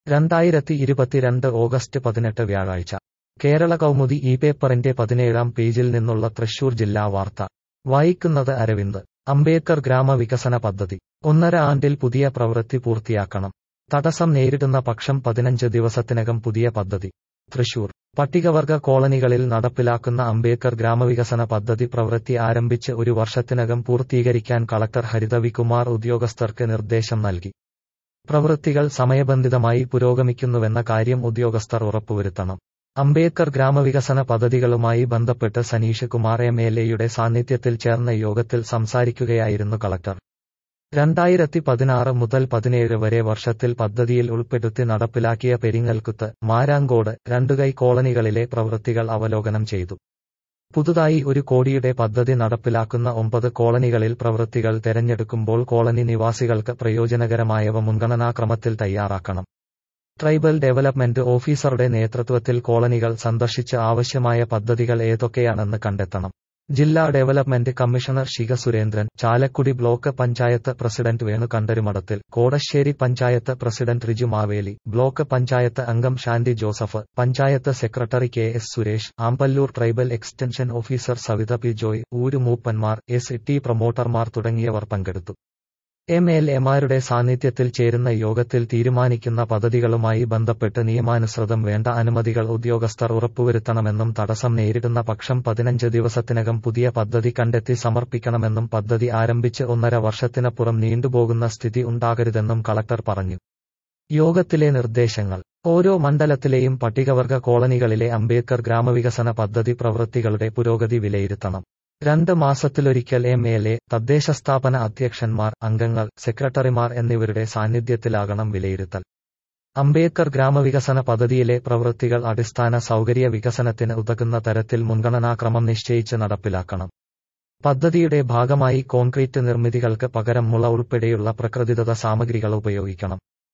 രണ്ടായിരത്തി ഇരുപത്തിരണ്ട് ഓഗസ്റ്റ് പതിനെട്ട് വ്യാഴാഴ്ച കേരള കൗമുദി ഈ പേപ്പറിന്റെ പതിനേഴാം പേജിൽ നിന്നുള്ള തൃശൂർ ജില്ലാ വാർത്ത വായിക്കുന്നത് അരവിന്ദ് അംബേദ്കർ ഗ്രാമവികസന പദ്ധതി ഒന്നര ആണ്ടിൽ പുതിയ പ്രവൃത്തി പൂർത്തിയാക്കണം തടസ്സം നേരിടുന്ന പക്ഷം പതിനഞ്ച് ദിവസത്തിനകം പുതിയ പദ്ധതി തൃശൂർ പട്ടികവർഗ കോളനികളിൽ നടപ്പിലാക്കുന്ന അംബേദ്കർ ഗ്രാമവികസന പദ്ധതി പ്രവൃത്തി ആരംഭിച്ച് ഒരു വർഷത്തിനകം പൂർത്തീകരിക്കാൻ കളക്ടർ ഹരിതവികുമാർ ഉദ്യോഗസ്ഥർക്ക് നിർദ്ദേശം നൽകി പ്രവൃത്തികൾ സമയബന്ധിതമായി പുരോഗമിക്കുന്നുവെന്ന കാര്യം ഉദ്യോഗസ്ഥർ ഉറപ്പുവരുത്തണം അംബേദ്കർ ഗ്രാമവികസന പദ്ധതികളുമായി ബന്ധപ്പെട്ട് സനീഷ് കുമാർ എം എൽ എയുടെ സാന്നിധ്യത്തിൽ ചേർന്ന യോഗത്തിൽ സംസാരിക്കുകയായിരുന്നു കളക്ടർ രണ്ടായിരത്തി പതിനാറ് മുതൽ പതിനേഴ് വരെ വർഷത്തിൽ പദ്ധതിയിൽ ഉൾപ്പെടുത്തി നടപ്പിലാക്കിയ പെരിങ്ങൽക്കുത്ത് മാരാങ്കോട് രണ്ടുകൈ കോളനികളിലെ പ്രവൃത്തികൾ അവലോകനം ചെയ്തു പുതുതായി ഒരു കോടിയുടെ പദ്ധതി നടപ്പിലാക്കുന്ന ഒമ്പത് കോളനികളിൽ പ്രവൃത്തികൾ തെരഞ്ഞെടുക്കുമ്പോൾ കോളനി നിവാസികൾക്ക് പ്രയോജനകരമായവ മുൻഗണനാക്രമത്തിൽ തയ്യാറാക്കണം ട്രൈബൽ ഡെവലപ്മെന്റ് ഓഫീസറുടെ നേതൃത്വത്തിൽ കോളനികൾ സന്ദർശിച്ച് ആവശ്യമായ പദ്ധതികൾ ഏതൊക്കെയാണെന്ന് കണ്ടെത്തണം ജില്ലാ development commissioner Shikha Surendran Chalakudy block panchayat president Venu Kandarumadathil Kodassery panchayat president Riju Maveli block panchayat അംഗം Shandy Joseph panchayat secretary K S Suresh Amballur tribal extension officer Savitha P Joy ഊരു മൂപ്പന്മാർ എസ് ടി പ്രൊമോട്ടർമാർ തുടങ്ങിയവർ പങ്കെടുത്തു എം എൽ എമാരുടെ സാന്നിധ്യത്തിൽ ചേരുന്ന യോഗത്തിൽ തീരുമാനിക്കുന്ന പദ്ധതികളുമായി ബന്ധപ്പെട്ട് നിയമാനുസൃതം വേണ്ട അനുമതികൾ ഉദ്യോഗസ്ഥർ ഉറപ്പുവരുത്തണമെന്നും തടസ്സം നേരിടുന്ന പക്ഷം പതിനഞ്ച് ദിവസത്തിനകം പുതിയ പദ്ധതി കണ്ടെത്തി സമർപ്പിക്കണമെന്നും പദ്ധതി ആരംഭിച്ച് ഒന്നര വർഷത്തിനപ്പുറം നീണ്ടുപോകുന്ന സ്ഥിതി ഉണ്ടാകരുതെന്നും കളക്ടർ പറഞ്ഞു യോഗത്തിലെ നിർദ്ദേശങ്ങൾ ഓരോ മണ്ഡലത്തിലെയും പട്ടികവർഗ കോളനികളിലെ അംബേദ്കർ ഗ്രാമവികസന പദ്ധതി പ്രവൃത്തികളുടെ പുരോഗതി വിലയിരുത്തണം രണ്ട് മാസത്തിലൊരിക്കൽ എം എൽ എ തദ്ദേശ സ്ഥാപന അധ്യക്ഷന്മാർ അംഗങ്ങൾ സെക്രട്ടറിമാർ എന്നിവരുടെ സാന്നിധ്യത്തിലാകണം വിലയിരുത്തൽ അംബേദ്കർ ഗ്രാമവികസന പദ്ധതിയിലെ പ്രവൃത്തികൾ അടിസ്ഥാന സൗകര്യ വികസനത്തിന് ഉതകുന്ന തരത്തിൽ മുൻഗണനാക്രമം നിശ്ചയിച്ച് നടപ്പിലാക്കണം പദ്ധതിയുടെ ഭാഗമായി കോൺക്രീറ്റ് നിർമ്മിതികൾക്ക് പകരം മുള ഉൾപ്പെടെയുള്ള പ്രകൃതിദത്ത സാമഗ്രികൾ ഉപയോഗിക്കണം